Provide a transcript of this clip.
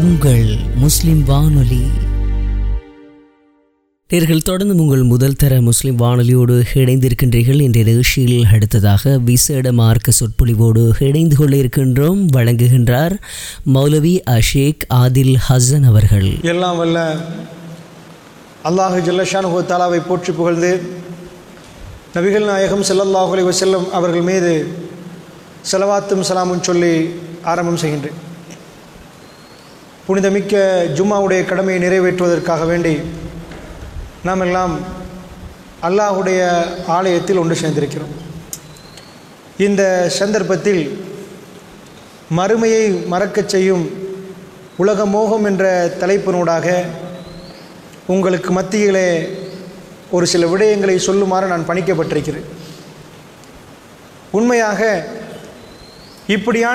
உங்கள் முஸ்லிம் வானொலி நேர்கள் தொடர்ந்து உங்கள் முதல் தர முஸ்லிம் வானொலியோடு இணைந்திருக்கின்றீர்கள் இன்றைய நிகழ்ச்சியில் அடுத்ததாக விசேட மார்க்க சொற்பொழிவோடு இணைந்து கொள்ள இருக்கின்றோம் வழங்குகின்றார் மௌலவி அஷேக் ஆதில் ஹசன் அவர்கள் எல்லாம் வல்ல அல்லாஹு ஜல்லஷானு தாலாவை போற்றி புகழ்ந்து நபிகள் நாயகம் ஸல்லல்லாஹு அலைஹி வஸல்லம் அவர்கள் மீது செலவாத்தும் சலாமும் சொல்லி ஆரம்பம் செய்கின்றேன் புனிதமிக்க ஜும்மாவுடைய கடமையை நிறைவேற்றுவதற்காக வேண்டி நாம் எல்லாம் அல்லாஹுடைய ஆலயத்தில் ஒன்று சேர்ந்திருக்கிறோம் இந்த சந்தர்ப்பத்தில் மறுமையை மறக்கச் செய்யும் உலக மோகம் என்ற தலைப்பினூடாக உங்களுக்கு மத்தியிலே ஒரு சில விடயங்களை சொல்லுமாறு நான் பணிக்கப்பட்டிருக்கிறேன் உண்மையாக இப்படியான